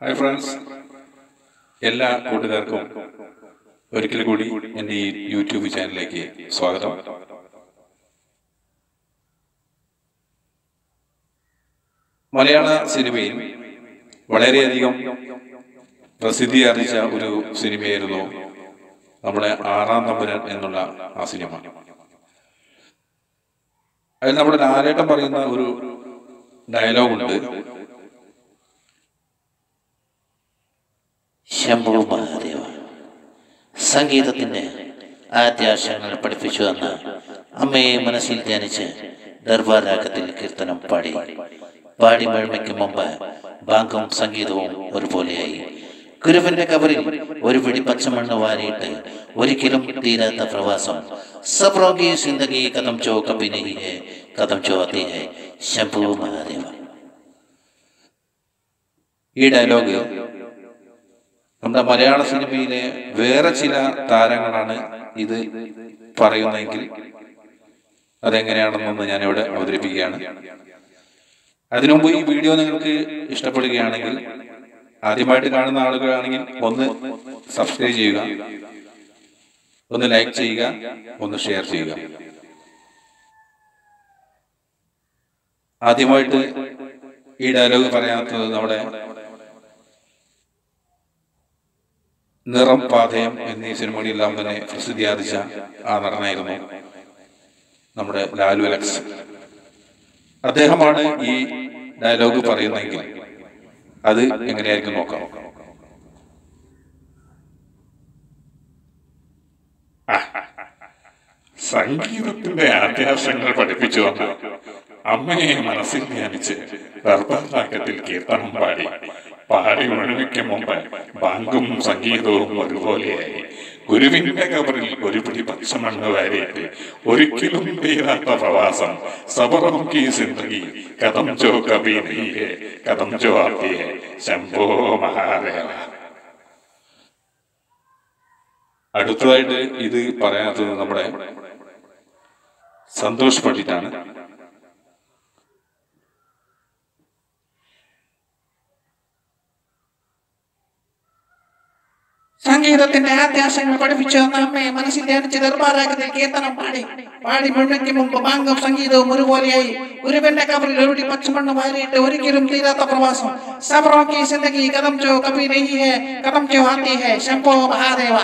hi friends എല്ലാ കൂട്ടുകാർക്കും ഒരിക്കൽ കൂടി എൻ്റെ ഈ യൂട്യൂബ് ചാനലിലേക്ക് സ്വാഗതം മലയാള സിനിമയിൽ വളരെയധികം പ്രസിദ്ധി ആർജിച്ച ഒരു സിനിമയായിരുന്നു നമ്മുടെ ആറാം തമ്പുരാൻ എന്നുള്ള ആ സിനിമ അതിൽ നമ്മുടെ ലാലേട്ടൻ പറയുന്ന ഒരു ഡയലോഗുണ്ട് ശംഭു മഹാദേവ സംഗീതത്തിന്റെ ആദ്യാശങ്ങൾ പഠിപ്പിച്ചു എന്ന അമ്മയെ മനസ്സിൽ ധ്യാനിച്ച് ദർബാരാഗത്തിൽ കീർത്തനം പാടി പാടി മഴമയ്ക്ക് മുമ്പ് ബാങ്കും സംഗീതവും ഒരുപോലെയായി ഗുരുവിന്റെ കബറിൽ ഒരു പിടി പച്ചമണ്ണ് വാരിയിട്ട് ഒരിക്കലും തീരാത്ത പ്രവാസം സബ്രോഗി സിന്ദഗി കഥം ചോ കബി നഹി ഹെ കഥം ചോ അതി ഹെ ശംഭു മഹാദേവ ഈ ഡയലോഗ് നമ്മുടെ മലയാള സിനിമയിലെ വേറെ ചില താരങ്ങളാണ് ഇത് പറയുന്നതെങ്കിൽ അതെങ്ങനെയാണെന്നൊന്ന് ഞാനിവിടെ അവതരിപ്പിക്കുകയാണ് അതിനു മുമ്പ് ഈ വീഡിയോ നിങ്ങൾക്ക് ഇഷ്ടപ്പെടുകയാണെങ്കിൽ ആദ്യമായിട്ട് കാണുന്ന ആളുകളാണെങ്കിൽ ഒന്ന് സബ്സ്ക്രൈബ് ചെയ്യുക ഒന്ന് ലൈക്ക് ചെയ്യുക ഒന്ന് ഷെയർ ചെയ്യുക ആദ്യമായിട്ട് ഈ ഡയലോഗ് പറയാത്തത് നമ്മുടെ നിറം പാതയം എന്നീ സിനിമകളിലെല്ലാം തന്നെ പ്രസിദ്ധി ആർജിച്ച ആ നടനായിരുന്നു നമ്മുടെ ലാലു അലക്സ് അദ്ദേഹമാണ് ഈ ഡയലോഗ് പറയുന്നതെങ്കിൽ അത് എങ്ങനെയായിരിക്കും നോക്കാം സംഗീതത്തിന്റെ ആദ്യാശങ്ങൾ പഠിപ്പിച്ചു വന്ന അമ്മയെ മനസ്സിൽ ധ്യാനിച്ച് ദർബാറാഗത്തിൽ കീർത്തനം പാടി പാടി മുഴുമിക്ക് മുമ്പ് ബാങ്കും സംഗീതവും ഒരുപോലെയായി ഗുരുവിന്റെ കബറിൽ ഒരു പിടി പച്ചമണ്ണ് വാരിയിട്ട് ഒരിക്കലും തീരാത്ത പ്രവാസം സബറം കീ സിന്ദഗി കഥം ചോ കബി നീയെ കഥം ചോ ആത്തിയെ ശംഭോ മഹാദേവ അടുത്തതായിട്ട് ഇത് പറയാത്തത് നമ്മുടെ സന്തോഷ് പണ്ഡിറ്റാണ് സംഗീതത്തിന്റെ ആദ്യാശങ്ങൾ പഠിപ്പിച്ചു തന്ന അമ്മയെ മനസ്സിൽ ധ്യാനിച്ച് ദർബാരാഗത്തിൽ കീർത്തനം പാടി പാടി മുഴുവയ്ക്ക് മുമ്പ് ബാങ്കും സംഗീതവും ഒരുപോലെയായി ഗുരുവിന്റെ കബറിൽ ഒരുടി പച്ചമണ്ണ് വാരിയിട്ട് ഒരിക്കലും തീരാത്ത പ്രവാസം സബറോ കി സിന്ദഗി കഥം ചോ കബി നഹി ഹെ കഥം ചോ ആത്തി ഹെ ശംഭോ മഹാദേവ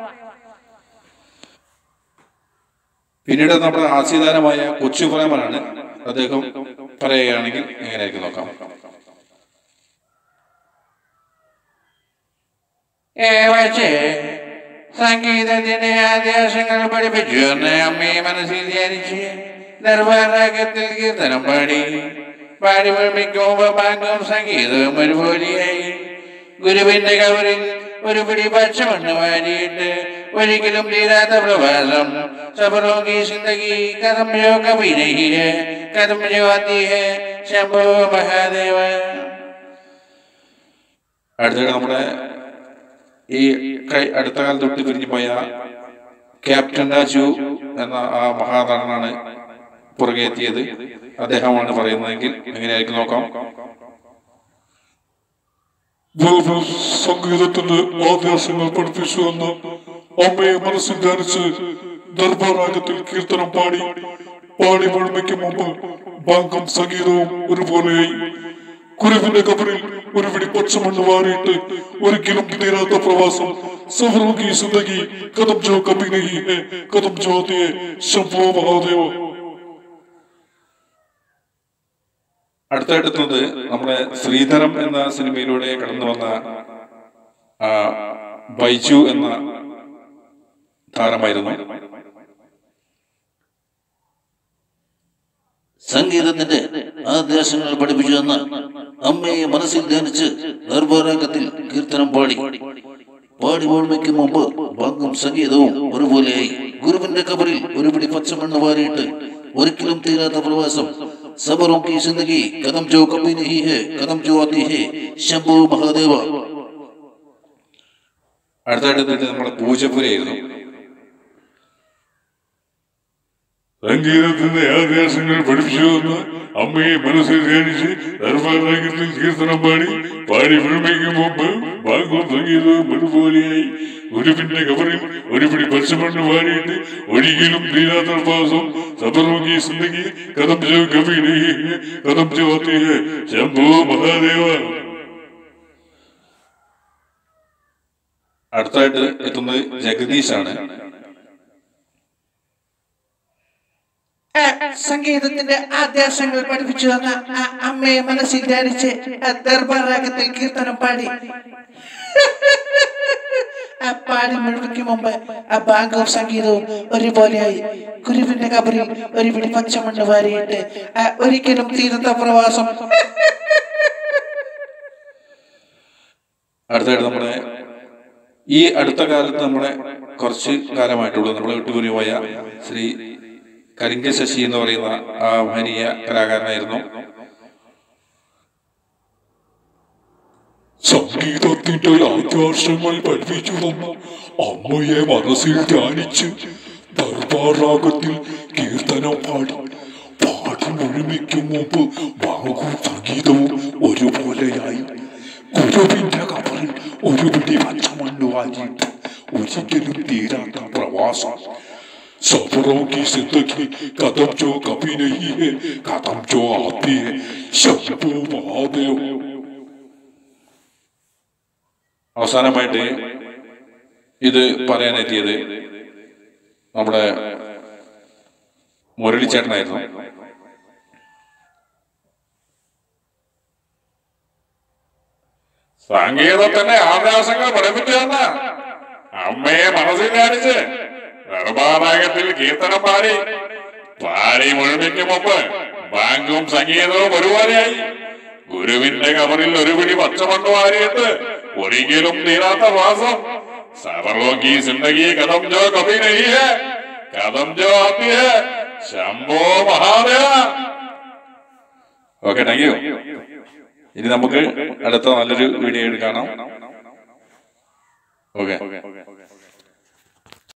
പിന്നീട് നമ്മുടെ ഹാസ്യതാരമായ കൊച്ചു പ്രേമനാണ് അദ്ദേഹം പറയുകയാണെങ്കിൽ എങ്ങനെയായിരിക്കും നോക്കാം ഏവച്ച് സംഗീതത്തിന്റെ ആദ്യാശങ്ങൾ പഠിപ്പിച്ചു എന്ന അമ്മയെ മനസ്സിൽ ധ്യാനിച്ച് ദർബാരാഗത്തിൽ കീർത്തനം പാടി പാടി മുഴുമിക്കുമ്പോ ബാങ്കും സംഗീതവും ഒരുപോലെയായി ഗുരുവിന്റെ കവറിൽ ഒരു പിടി പച്ചമണ്ണ് വാരിയിട്ട് ഒരിക്കലും തീരാത്ത പ്രവാസം സബറോഗി സിന്ദഗി കഥം ജോ കബി നഹി ഹെ കഥം ജോ ആത്തി ഹെ ശംഭോ മഹാദേവ അടുത്തിടെ നമ്മുടെ ഈ കൈ അടുത്ത കാലം തൊട്ട് പിരിഞ്ഞു പോയ ക്യാപ്റ്റൻ രാജു എന്ന ആ മഹാനടനാണ് പുറകെ എത്തിയത് അദ്ദേഹമാണ് പറയുന്നതെങ്കിൽ എങ്ങനെയായിരിക്കും നോക്കാം ഗുരു സംഗീതത്തിന്റെ ആദ്യാസങ്ങൾ പഠിപ്പിച്ചു എന്ന് അമ്മയെ മനസ്സിൽ ധ്യാനിച്ച് ദർബാറാഗത്തിൽ കീർത്തനം പാടി പാടി മുഴുമയ്ക്ക് മുമ്പ് ബാങ്കും സംഗീതവും ഒരുപോലെയായി കുരുവിന്റെ കബറിൽ ഒരു പിടി പച്ചമണ്ണ് വാരിയിട്ട് ഒരിക്കലും തീരാത്ത പ്രവാസം സഫറോഗി സിന്ദഗി കഥം ജോ കബി നഹി ഹെ കഥം ജോ ആതിയെ ശംഭോ മഹാദേവ അടുത്തടുത്തത് നമ്മുടെ ശ്രീധരം എന്ന സിനിമയിലൂടെ കടന്നു വന്ന ആ, ബൈജു എന്ന താരമായിരുന്നു സംഗീതത്തിന്റെ ആദ്യാശങ്ങൾ പഠിപ്പിച്ചു എന്ന അമ്മയെ മനസ്സിൽ ധ്യാനിച്ച് ദർബാരാഗത്തിൽ കീർത്തനം പാടി പാടി ഓർമ്മയ്ക്ക് മുമ്പ് ബാങ്കും സംഗീതവും ഒരുപോലെയായി ഗുരുവിന്റെ കബറിൽ ഒരു പിടി പച്ചമണ്ണ് വാരിയിട്ട് ഒരിക്കലും തീരാത്ത പ്രവാസം സബറും കി സിന്ദഗി കഥം ചോ കബി നഹി ഹെ കഥം ചോ ആതി ഹെ ശംഭു മഹാദേവ അടുത്തടുത്തത് നമ്മുടെ പൂജപ്പുരയായിരുന്നു സംഗീതത്തിന്റെ ആദ്യാസങ്ങൾ പഠിപ്പിച്ചു വന്ന് അമ്മയെ മനസ്സിൽ ധ്യാനിച്ച് ദർഭാരാഗത്തിൽ കീർത്തനം പാടി പാടി വിഴുമിക്കും മുമ്പ് ഭാഗവും സംഗീതവും ഒരുപോലെയായി ഗുരുവിന്റെ കവറിൽ ഒരു പിടി പച്ചമണ്ണ് വാരിയിട്ട് ഒരിക്കലും തീരാത്ത പ്രവാസം സബർമുഖി സിന്ദഗി കഥം ചോ കവിനെ കഥം ചോ അത്തിയെ ശംഭോ മഹാദേവ അടുത്തായിട്ട് എത്തുന്നത് ജഗദീഷാണ് ആ, സംഗീതത്തിന്റെ ആദ്യാസങ്ങൾ പഠിപ്പിച്ചു തന്ന ആ അമ്മയെ മനസ്സിൽ ധ്യാനിച്ച് ആ ദർബാറാഗത്തിൽ കീർത്തനം പാടി ആ പാടി മുഴുവയ്ക്ക് മുമ്പ് ആ ബാങ്കവും സംഗീതവും ഒരുപോലെയായി ഗുരുവിന്റെ കബറിൽ ഒരു പിടി പച്ചമണ്ണ് വാരിയിട്ട് ആ ഒരിക്കലും തീരത്ത പ്രവാസം അടുത്തായിട്ട് നമ്മുടെ ഈ അടുത്ത കാലത്ത് നമ്മുടെ കുറച്ച് കാലമായിട്ടുള്ളൂ നമ്മളെ വിട്ടുപോയി പോയ ശ്രീ കരിങ്ക ശശി എന്ന് പറയുന്ന ആ മഹനീയ കലാകാരനായിരുന്നു സംഗീതത്തിന്റെ ആദ്യാർഷങ്ങൾ പഠിപ്പിച്ചു വന്ന അമ്മയെ മനസ്സിൽ ധ്യാനിച്ച് ദർബാർ രാഗത്തിൽ കീർത്തനം പാടി പാടി മുഴുമിക്കും മുമ്പ് ഭാഗവും സംഗീതവും ഒരുപോലെയായി ഗുരുവിന്റെ കബറിൽ ഒരു പിടി പച്ചമണ്ണ് വാങ്ങിയിട്ട് ഒരിക്കലും തീരാത്ത പ്രവാസം सफरों की जिंदगी कदम जो कभी नहीं है कदम जो आती है शंभो महादेव അവസാനമായിട്ട് ഇത് പറയാനെത്തിയത് നമ്മുടെ മുരളിച്ചേട്ടനായിരുന്നു സംഗീതത്തിന്റെ ആദാസങ്ങൾ പഠിപ്പിച്ചെന്ന അമ്മയെ മനസ്സിൽ ധ്യാനിച്ച് ദർബാരാഗത്തിൽ കീർത്തനം പാടി പാടി മുഴുമിക്ക് മുമ്പ് ബാങ്കും സംഗീതവും ഒരുപോലെയായി ഗുരുവിന്റെ കവറിൽ ഒരു പിടി പച്ചമണ്ണ് വാരിയിട്ട് ഒരിക്കലും തീരാത്ത വാസം സബർലോകി സിന്ദഗി കഥം ജോ കഭി നഹി ഹെ കഥം ജോ ആത്തി ഹെ Shambho Mahadeva okay thank you ഇനി നമുക്ക് അടുത്ത നല്ലൊരു വീഡിയോ കാണാം ഓക്കെ